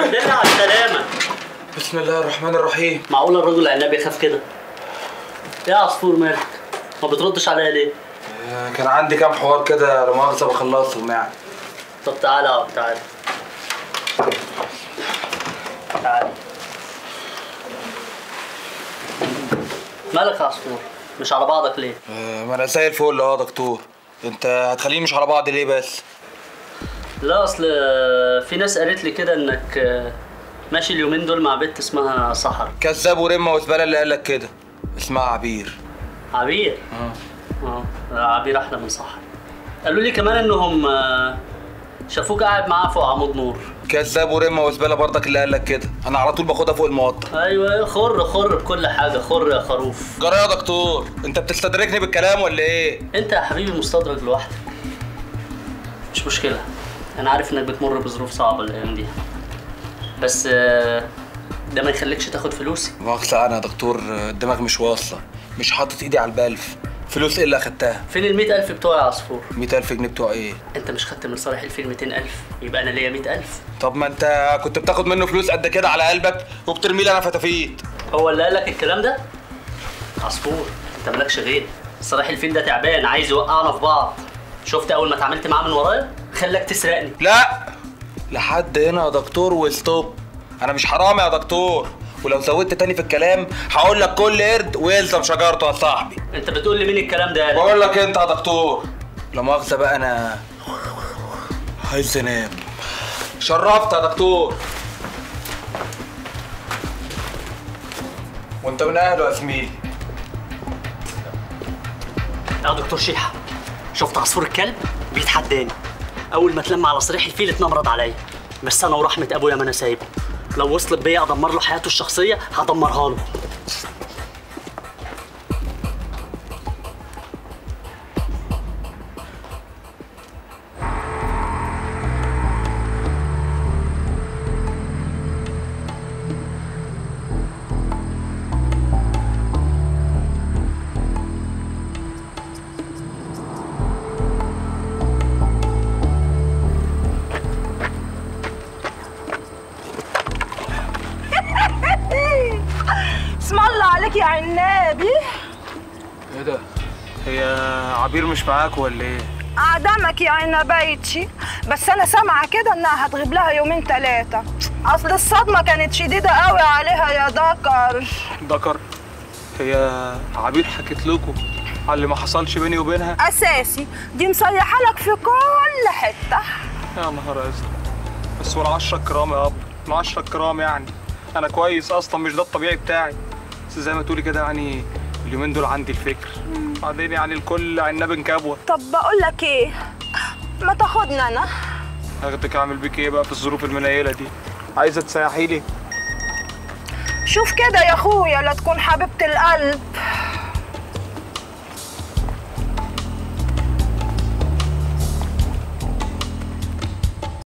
الحمد لله على السلامة بسم الله الرحمن الرحيم معقول الرجل العناب يخاف كده؟ يا عصفور مالك؟ ما بتردش عليا ليه؟ آه، كان عندي كام حوار كده لا مؤاخذة بخلصهم يعني طب تعالى اقعد تعالى تعالى مالك يا عصفور؟ مش على بعضك ليه؟ آه، ما انا زي الفل اهو يا دكتور انت هتخليني مش على بعض ليه بس لا اصل في ناس قالت لي كده انك ماشي اليومين دول مع بنت اسمها سحر كذاب ورمة وزبالة اللي قالك كده اسمها عبير عبير اه اه عبير احلى من سحر قالوا لي كمان انهم آه، شافوك قاعد معاها فوق عمود نور كذاب ورمة وزبالة برضك اللي قالك كده انا على طول باخدها فوق الموطن ايوه خر خر بكل حاجه خر يا خروف جرى يا دكتور انت بتستدركني بالكلام ولا ايه انت يا حبيبي مستدرج لوحدك مش مشكله انا عارف انك بتمر بظروف صعبه الايام دي بس آه، ده ما يخليكش تاخد فلوسي مؤاخذة انا يا دكتور آه، الدماغ مش واصلة مش حاطط ايدي على البلف فلوس ايه اللي اخدتها فين ال 100000 بتوعي يا عصفور 100000 جنيه بتوع ايه انت مش خدت من صالح الفيل 200000 يبقى انا ليا 100000 طب ما انت كنت بتاخد منه فلوس قد كده على قلبك وبترمي لي انا فتافيت هو اللي قال لك الكلام ده عصفور انت مالكش غير صالح الفيل ده تعبان عايز يوقعنا في بعض شفت اول ما اتعاملت معاه من ورايا خلاك تسرقني لا لحد هنا يا دكتور وستوب انا مش حرامي يا دكتور ولو زودت تاني في الكلام هقول لك كل قرد ويلزم شجرته يا صاحبي انت بتقول لي مين الكلام ده بقول لك انت يا دكتور لا مؤاخذه بقى انا عايز انام شرفت يا دكتور وانت من اهله يا زميلي يا دكتور شيحه شفت عصفور الكلب بيتحداني اول ما اتلم على صريح الفيل اتنمرض عليا بس انا ورحمه ابويا ما انا سايبه لو وصلت بيا ادمر له حياته الشخصيه هدمرها له اسم الله عليك يا عنابي ايه ده هي عبير مش معاك ولا ايه عدمك يا عنبايتشي بس انا سامعه كده انها هتغيب لها يومين ثلاثه اصل الصدمه كانت شديده قوي عليها يا دكر دكر هي عبير حكت لكم على اللي ما حصلش بيني وبينها اساسي دي مصيحه لك في كل حته يا نهار ازرق بس والعشرة كرام يا اب العشرة كرام يعني انا كويس اصلا مش ده الطبيعي بتاعي بس زي ما تقولي كده يعني اليومين دول عندي الفكر بعدين يعني الكل عناب كبوه طب بقول لك ايه ما تاخدنا انا هاخدك اعمل بيك ايه بقى في الظروف المنيله دي عايزه تسيحي لي شوف كده يا اخويا لا تكون حبيبه القلب